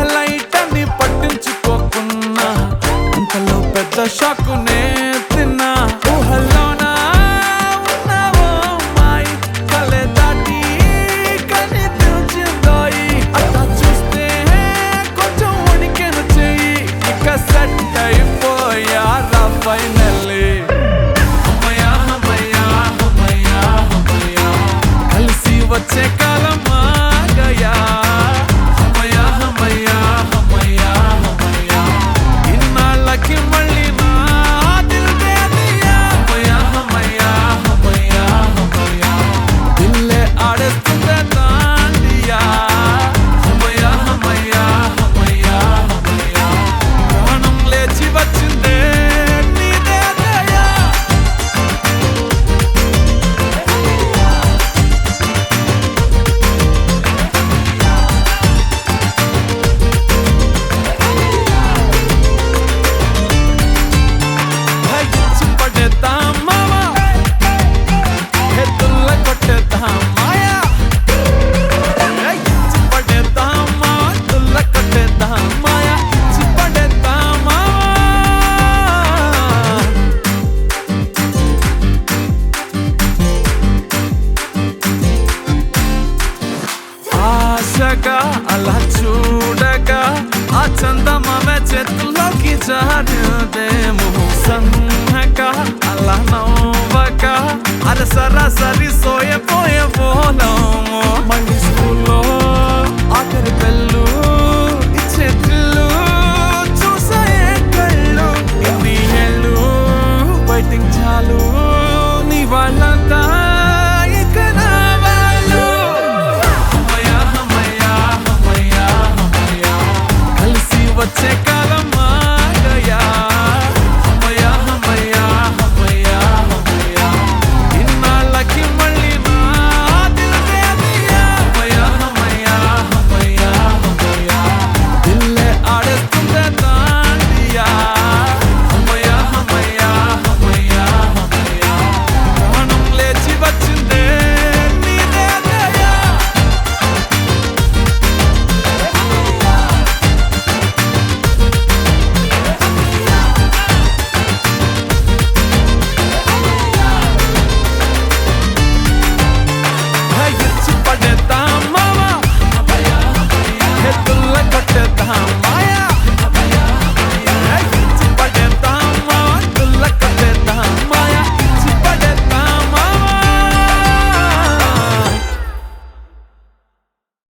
light అని పట్టించుకోకున్నా అంతలో పెద్ద షాకునే తిన్నా ఊహల్లోనా ఉన్నావో మాయి కలే దాటి కనిపించిందోయి అట్లా చూస్తే కొంచెం ఉడికెను చెయ్యి ఇక సెట్ అయిపోయారా ఫైనల్లీ అమ్మయ్యా అమ్మయ్యా అమ్మయ్యా అమ్మయ్యా కలిసి వచ్చే కాలం ఆగయా అమ్మయ్యా అమ్మయ్యా అమ్మయ్యా అమ్మయ్యా ఇన్నాళ్ళకి మళ్ళీ నా దిల్ దే దియా అమ్మయ్యా అమ్మయ్యా అమ్మయ్యా అమ్మయ్యా దిల్లే ఆడేస్తుందే దాండియా అమ్మయ్యా అమ్మయ్యా అమ్మయ్యా అమ్మయ్యా ప్రాణం లేచి వచ్చిందే నీదే దయా హైచి పడేద్దాం మావా హెద్దుల్ల కొట్టేద్దాం మాయా హైచి పడేద్దాం మావా దుల్ల కొట్టేద్దాం మాయా ఇచ్చి పడేద్దాం మావా ఆశగా అలా చూడగా ఆ చందమామ చేతుల్లోకి జారుదేమో సన్నగా అలా నవ్వగా అర సరాసరి సోయపోయే పోలము మళ్ళీ